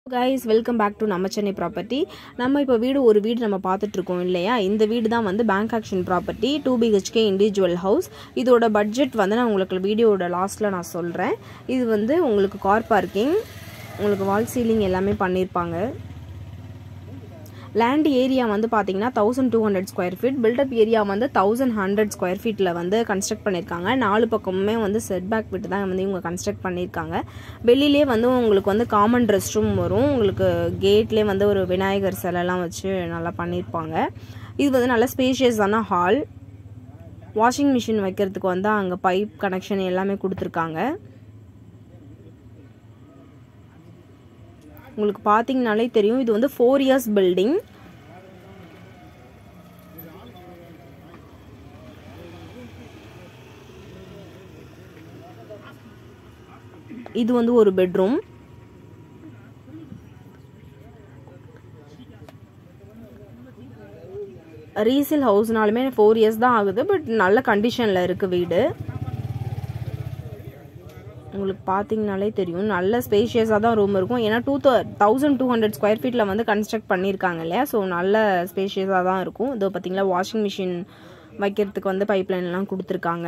guys welcome back to நம்ம Chennai property நம்ம இப்போ வீடு ஒரு வீடு நம்ம பார்த்துட்ருக்கோம் இல்லையா இந்த வீடு தான் வந்து bank auction property two BHK individual house இதோட பட்ஜெட் வந்து நான் உங்களுக்கு வீடியோட லாஸ்ட்டில் நான் சொல்கிறேன் இது வந்து உங்களுக்கு கார் பார்க்கிங் உங்களுக்கு வால் சீலிங் எல்லாமே பண்ணியிருப்பாங்க லேண்ட் ஏரியா வந்து பார்த்தீங்கன்னா thousand two hundred square feet built up area வந்து தௌசண்ட் ஹண்ட்ரட் ஸ்கொயர் ஃபீட்டில் வந்து கன்ஸ்ட்ரக்ட் பண்ணியிருக்காங்க நாலு பக்கமுமே வந்து செட் பேக் விட்டு தான் வந்து இவங்க கன்ஸ்ட்ரக்ட் பண்ணியிருக்காங்க வெளியிலே வந்து உங்களுக்கு வந்து காமன் ரெஸ்ட் ரூம் வரும் உங்களுக்கு கேட்லேயே வந்து ஒரு விநாயகர் சிலைலாம் வச்சு நல்லா பண்ணியிருப்பாங்க இது வந்து நல்ல ஸ்பேஷியஸான ஹால் வாஷிங் மிஷின் வைக்கிறதுக்கு வந்து அங்கே பைப் கனெக்ஷன் எல்லாமே கொடுத்துருக்காங்க உங்களுக்கு பார்த்தீங்கனாலே தெரியும் இது வந்து ஃபோர் இயர்ஸ் பில்டிங் இது வந்து ஒரு பெட்ரூம் ரீசேல் ஹவுஸ்னாலுமே ஃபோர் இயர்ஸ் தான் ஆகுது பட் நல்ல கண்டிஷனில் இருக்குது வீடு உங்களுக்கு பார்த்தீங்கனாலே தெரியும் நல்ல ஸ்பேஷியஸாக தான் ரூம் இருக்கும் ஏன்னா two thousand two hundred square ஃபீட்டில் வந்து கன்ஸ்ட்ரக்ட் பண்ணியிருக்காங்க இல்லையா ஸோ நல்ல ஸ்பேஷியஸாக தான் இருக்கும் இதோ பார்த்தீங்களா வாஷிங் மிஷின் வைக்கிறதுக்கு வந்து பைப் லைன்லாம் கொடுத்துருக்காங்க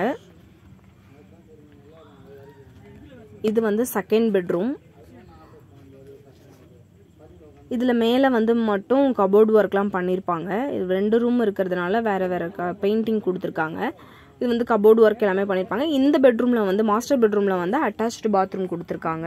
இது வந்து செகண்ட் பெட்ரூம் இதில் மேலே வந்து மட்டும் கபோர்ட் ஒர்க்லாம் பண்ணியிருப்பாங்க இது ரெண்டு ரூம் இருக்கிறதுனால வேறு வேறு க பெயிண்டிங் கொடுத்துருக்காங்க இது வந்து கபோர்டு ஒர்க் எல்லாமே பண்ணியிருப்பாங்க இந்த பெட்ரூமில் வந்து மாஸ்டர் பெட்ரூமில் வந்து அட்டாச்டு பாத்ரூம் கொடுத்துருக்காங்க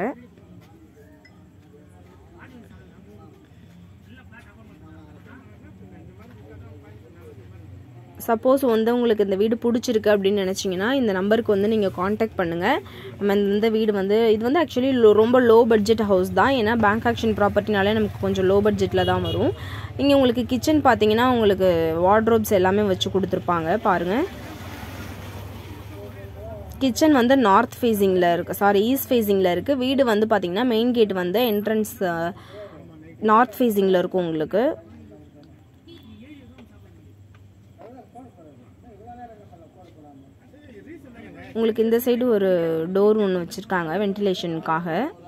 சப்போஸ் வந்து உங்களுக்கு இந்த வீடு பிடிச்சிருக்கு அப்படின்னு நினச்சிங்கன்னா இந்த நம்பருக்கு வந்து நீங்கள் காண்டாக்ட் பண்ணுங்கள் நம்ம இந்த வீடு வந்து இது வந்து ஆக்சுவலி ரொம்ப லோ பட்ஜெட் ஹவுஸ் தான் ஏன்னா பேங்க் ஆக்ஷன் ப்ராப்பர்ட்டினாலே நமக்கு கொஞ்சம் லோ பட்ஜெட்டில் தான் வரும் இங்கே உங்களுக்கு கிச்சன் பார்த்தீங்கன்னா உங்களுக்கு வார்ட்ரோப்ஸ் எல்லாமே வச்சு கொடுத்துருப்பாங்க பாருங்கள் கிச்சன் வந்து நார்த் ஃபேஸிங்கில் இருக்குது சாரி ஈஸ்ட் ஃபேஸிங்கில் இருக்குது வீடு வந்து பார்த்திங்கன்னா மெயின் கேட் வந்து என்ட்ரன்ஸ் நார்த் ஃபேஸிங்கில் இருக்கும் உங்களுக்கு உங்களுக்கு இந்த சைடு ஒரு டோர் ஒன்று வச்சுருக்காங்க வென்டிலேஷனுக்காக